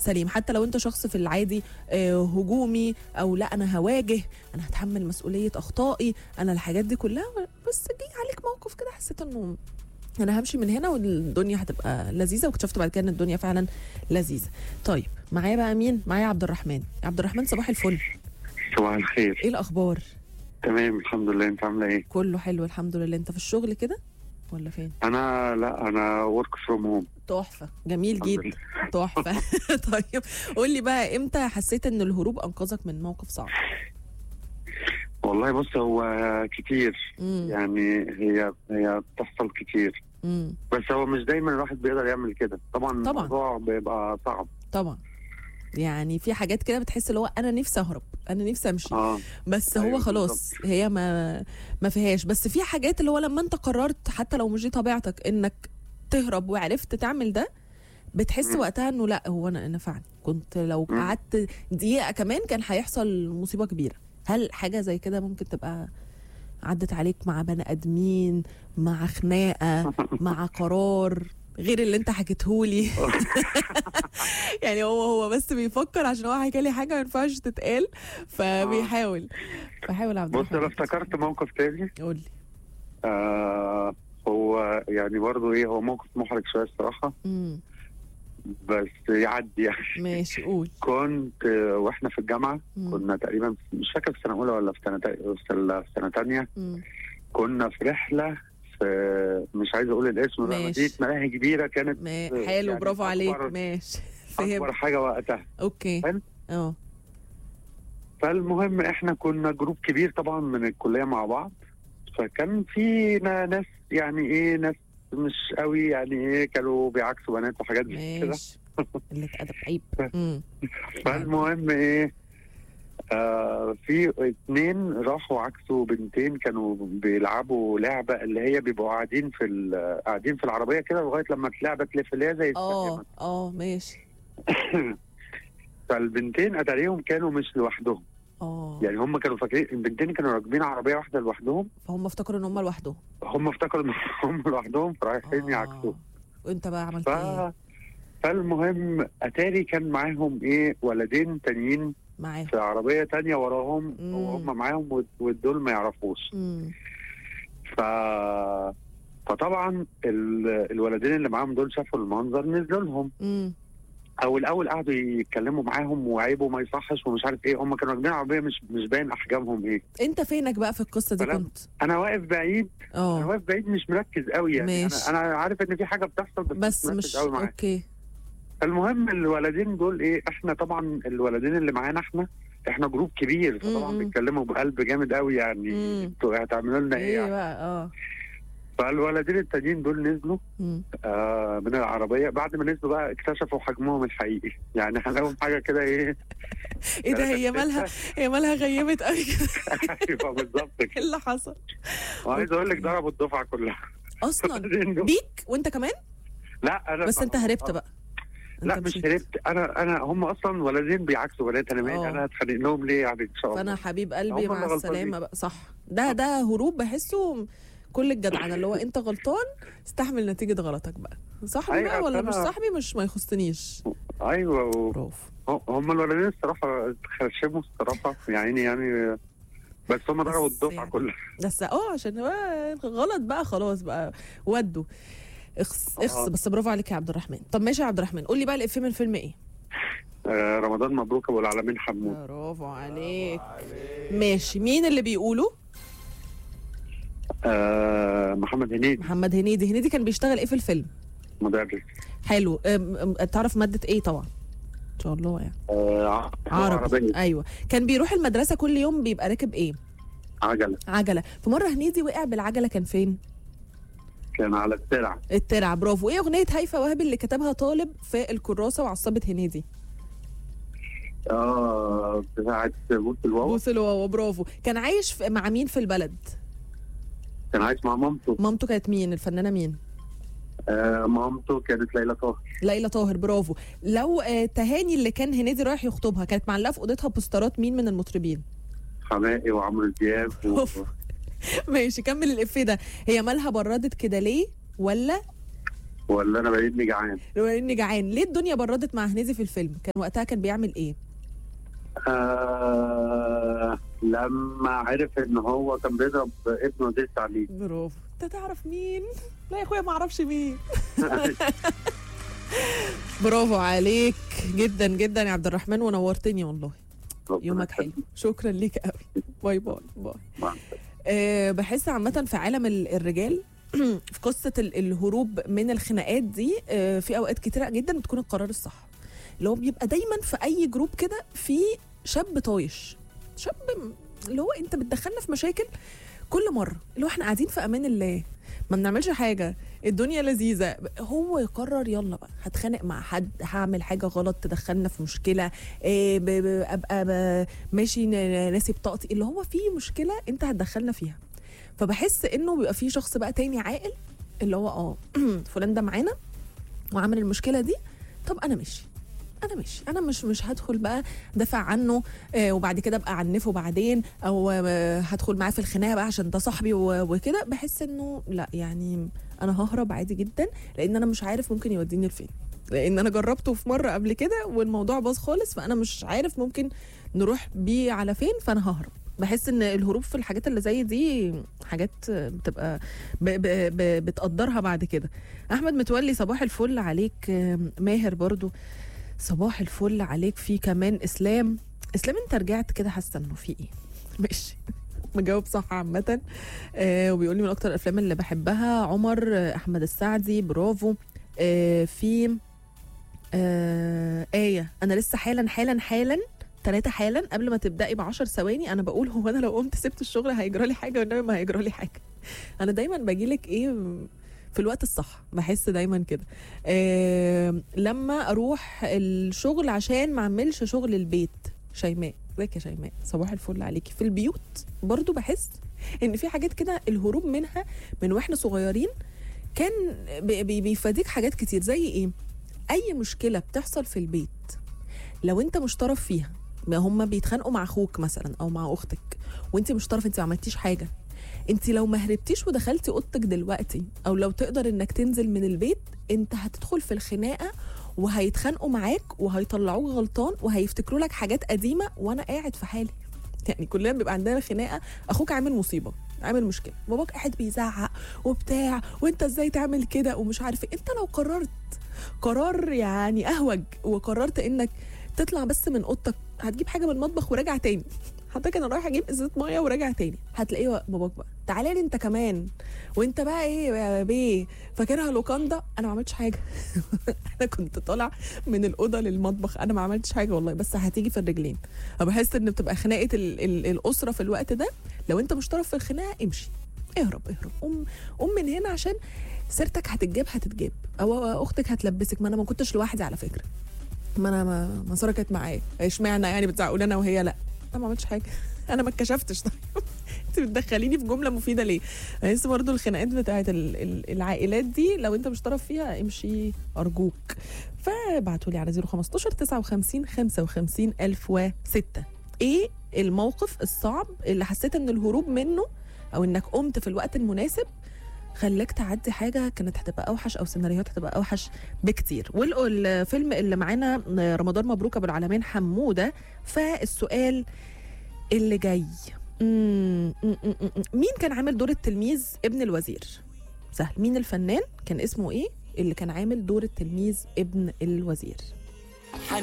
سليم حتى لو انت شخص في العادي آه، هجومي او لا انا هواجه انا هتحمل مسؤوليه اخطائي انا الحاجات دي كلها بس جه عليك موقف كده حسيت انه انا همشي من هنا والدنيا هتبقى لذيذه واكتشفت بعد كده ان الدنيا فعلا لذيذه طيب معايا بقى مين معايا عبد الرحمن عبد الرحمن صباح الفل صباح الخير ايه الاخبار تمام الحمد لله انت عامله ايه كله حلو الحمد لله انت في الشغل كده ولا فين انا لا انا ورك فروم هوم تحفه جميل جدا تحفه طيب قول لي بقى امتى حسيت ان الهروب انقذك من موقف صعب والله بص هو كتير امم يعني هي هي بتحصل كتير امم بس هو مش دايما الواحد بيقدر يعمل كده طبعا طبعا. الموضوع بيبقى صعب طبعا يعني في حاجات كده بتحس اللي هو انا نفسي اهرب انا نفسي امشي اه بس هو أيوة خلاص هي ما ما فيهاش بس في حاجات اللي هو لما انت قررت حتى لو مش دي طبيعتك انك تهرب وعرفت تعمل ده بتحس مم. وقتها انه لا هو انا نفعني كنت لو مم. قعدت دقيقه كمان كان هيحصل مصيبه كبيره هل حاجه زي كده ممكن تبقى عدت عليك مع بني ادمين مع خناقه مع قرار غير اللي انت حكيتهولي يعني هو هو بس بيفكر عشان هو حكى لي حاجه ما ينفعش تتقال فبيحاول فحاول عبد بص الرحمن انا افتكرت موقف تاني قول لي آه هو يعني برضه ايه هو موقف محرج شويه الصراحه امم بس يعدي يعني ماشي قول كنت آه، واحنا في الجامعه مم. كنا تقريبا في- مش فاكر في سنه اولى ولا في سنه تا- في سنه في سنه ثانيه مم. كنا في رحله في مش عايز اقول الاسم بقى، ماشي. مدينه ملاهي كبيره كانت ما حلو يعني برافو عليك أكبر- ماشي اكبر فهمت حاجه وقتها اوكي حلو. اه فالمهم احنا كنا جروب كبير طبعا من الكليه مع بعض فكان في نا- ناس يعني ايه ناس مش قوي يعني ايه كانوا بيعكسوا بنات وحاجات زي كده ماشي قلة ادب عيب مم. فالمهم ايه آه في اتنين راحوا عكسوا بنتين كانوا بيلعبوا لعبه اللي هي بيبقوا قاعدين في ال- قاعدين في العربيه كده لغايه لما اللعبه تلف اللي هي زي اه السلامة. اه ماشي فالبنتين اتاريهم كانوا مش لوحدهم اه يعني هم كانوا فاكرين البنتين كانوا راكبين عربيه واحده لوحدهم فهم افتكروا ان هم لوحدهم هم افتكروا ان هم لوحدهم فرايحين آه. يعكسوا وانت بقى عملت ف... ايه فالمهم اتاري كان معاهم ايه ولدين تانيين معاهم في عربيه تانية وراهم مم. وهم معاهم وال- والدول ما يعرفوش مم. ف فطبعا ال... الولدين اللي معاهم دول شافوا المنظر نزلوا لهم مم. او الاول قعدوا يتكلموا معاهم وعيبوا ما يصحش ومش عارف ايه هم كانوا راكبين عربيه مش مش باين احجامهم ايه انت فينك بقى في القصه دي فلا- كنت انا واقف بعيد انا اه واقف بعيد مش مركز قوي يعني ماشي. انا انا عارف ان في حاجه بتحصل بس, بس مركز مش قوي معاها اوكي المهم الولدين دول ايه احنا طبعا الولدين اللي معانا احنا احنا جروب كبير فطبعا مم. بيتكلموا بقلب جامد قوي يعني مم. انتوا هتعملوا لنا ايه ايه يعني بقى اه فالولدين التانيين دول نزلوا مم. آه من العربيه بعد ما نزلوا بقى اكتشفوا حجمهم الحقيقي يعني هنلاقيهم حاجه كده ايه ايه ده هي مالها هي مالها غيبت قوي كده ايوه بالظبط ايه كده اللي حصل وعايز اقول لك ضربوا الدفعه كلها اصلا الولدين دول. بيك وانت كمان لا انا بس انت هربت بقى لا انت مش مشيت. هربت انا انا هم اصلا ولدين بيعكسوا بنات انا مالي اه. انا هتخانق لهم ليه يعني ان شاء الله فانا حبيب قلبي هم اللي مع غلطانين. السلامه بقى صح ده ده هروب بحسه كل الجدعنه اللي هو انت غلطان استحمل نتيجه غلطك بقى صاحبي أيوة، بقى ولا مش أنا- صاحبي مش ما يخصنيش ايوه و... برافو هم الولدين الصراحه خرشموا الصراحه يعني يعني بس هم ضربوا بس الدفعه يعني. كلها بس اه عشان بقى غلط بقى خلاص بقى ودوا اخس اخس آه. بس برافو عليك يا عبد الرحمن طب ماشي يا عبد الرحمن قول لي بقى الافيه من فيلم ايه آه رمضان مبروك ابو العالمين حمود برافو عليك ماشي مين اللي بيقوله آه محمد هنيدي محمد هنيدي هنيدي كان بيشتغل ايه في الفيلم مدرس حلو أم- أم- تعرف ماده ايه طبعا ان شاء الله يعني آه عربي عربية ايوه كان بيروح المدرسه كل يوم بيبقى راكب ايه عجله عجله في مره هنيدي وقع بالعجله كان فين كان على الترع الترع برافو ايه اغنيه هيفا وهبي اللي كتبها طالب في الكراسه وعصبت هنيدي اه بتاعت بوس الواو بوس الواوا برافو كان عايش في مع مين في البلد كان عايش مع مامته مامته كانت مين الفنانه مين آه مامته كانت ليلى طاهر ليلى طاهر برافو لو آه، تهاني اللي كان هنيدي رايح يخطبها كانت معلقه في اوضتها بوسترات مين من المطربين حماقي وعمرو دياب و... برافو. ماشي كمل الافيه ده هي مالها بردت كده ليه ولا ولا انا بقيتني جعان لو اني جعان ليه الدنيا بردت مع هنيدي في الفيلم كان وقتها كان بيعمل ايه آه لما عرف ان هو كان بيضرب ابنه وزير التعليم برافو انت تعرف مين لا يا اخويا ما اعرفش مين برافو عليك جدا جدا يا عبد الرحمن ونورتني والله يومك حلو شكرا ليك قوي باي باي باي باي. أه بحس عامة في عالم ال- الرجال في قصة ال- الهروب من الخناقات دي أه في أوقات كتيرة جدا بتكون القرار الصح اللي هو بيبقى دايما في أي جروب كده في شاب طايش شاب م- اللي هو أنت بتدخلنا في مشاكل كل مرة اللي هو احنا قاعدين في أمان الله ما بنعملش حاجة الدنيا لذيذة هو يقرر يلا بقى هتخانق مع حد هعمل حاجة غلط تدخلنا في مشكلة إيه ب- ب- ابقى ب- ماشي ن- ناسي بطاقتي اللي هو في مشكلة انت هتدخلنا فيها فبحس انه بيبقى في شخص بقى تاني عاقل اللي هو اه فلان ده معانا وعمل المشكلة دي طب انا ماشي انا ماشي انا مش مش هدخل بقى دافع عنه آه وبعد كده ابقى عنفه بعدين او آه هدخل معاه في الخناقه بقى عشان ده صاحبي و- وكده بحس انه لا يعني انا ههرب عادي جدا لان انا مش عارف ممكن يوديني لفين لان انا جربته في مره قبل كده والموضوع باظ خالص فانا مش عارف ممكن نروح بيه على فين فانا ههرب بحس ان الهروب في الحاجات اللي زي دي حاجات بتبقى ب ب ب بتقدرها بعد كده احمد متولي صباح الفل عليك آم، ماهر برضو صباح الفل عليك في كمان اسلام اسلام انت رجعت كده حاسه انه في ايه ماشي مجاوب صح عامة آه وبيقول لي من أكتر الأفلام اللي بحبها عمر آه، أحمد السعدي برافو آه في آه آية أنا لسه حالا حالا حالا ثلاثة حالا قبل ما تبدأي بعشر ثواني أنا بقول هو أنا لو قمت سبت الشغل هيجرى لي حاجة والنبي ما هيجرى لي حاجة أنا دايما بجيلك إيه في الوقت الصح بحس دايما كده آه لما أروح الشغل عشان ما أعملش شغل البيت شيماء ازيك يا شيماء صباح الفل عليكي في البيوت برضو بحس ان في حاجات كده الهروب منها من واحنا صغيرين كان بي- بي- بيفاديك حاجات كتير زي ايه اي مشكله بتحصل في البيت لو انت مش طرف فيها ما هم بيتخانقوا مع اخوك مثلا او مع اختك وانت مش طرف انت ما عملتيش حاجه انت لو ما هربتيش ودخلتي اوضتك دلوقتي او لو تقدر انك تنزل من البيت انت هتدخل في الخناقه وهيتخانقوا معاك وهيطلعوك غلطان وهيفتكروا لك حاجات قديمه وانا قاعد في حالي يعني كلنا بيبقى عندنا خناقه اخوك عامل مصيبه عامل مشكله باباك قاعد بيزعق وبتاع وانت ازاي تعمل كده ومش عارف ايه انت لو قررت قرار يعني اهوج وقررت انك تطلع بس من اوضتك هتجيب حاجه من المطبخ وراجع تاني حضرتك انا رايح اجيب ازازه ميه وراجع تاني هتلاقيه باباك بقى تعالى لي انت كمان وانت بقى ايه يا بيه فاكرها لوكاندا انا ما عملتش حاجه انا كنت طالع من الاوضه للمطبخ انا ما عملتش حاجه والله بس هتيجي في الرجلين فبحس ان بتبقى خناقه ال ال الاسره في الوقت ده لو انت مش طرف في الخناقه امشي اهرب اهرب قوم قوم من هنا عشان سيرتك هتتجاب هتتجاب او اختك هتلبسك ما انا ما كنتش لوحدي على فكره ما انا ما ما ساره كانت معايا اشمعنى يعني بتزعقوا لي انا وهي لا انا ما عملتش حاجه انا ما اتكشفتش طيب انت بتدخليني في جمله مفيده ليه بحس برضو الخناقات بتاعت ال- ال- العائلات دي لو انت مش طرف فيها امشي ارجوك فابعتوا لي على 015 59 55 1006 ايه الموقف الصعب اللي حسيت ان الهروب منه او انك قمت في الوقت المناسب خلاك تعدي حاجه كانت هتبقى اوحش او سيناريوهات هتبقى اوحش بكتير والقوا الفيلم اللي معانا رمضان مبروك ابو العالمين حموده فالسؤال اللي جاي مم، مم، مم، مم. مين كان عامل دور التلميذ ابن الوزير سهل مين الفنان كان اسمه ايه اللي كان عامل دور التلميذ ابن الوزير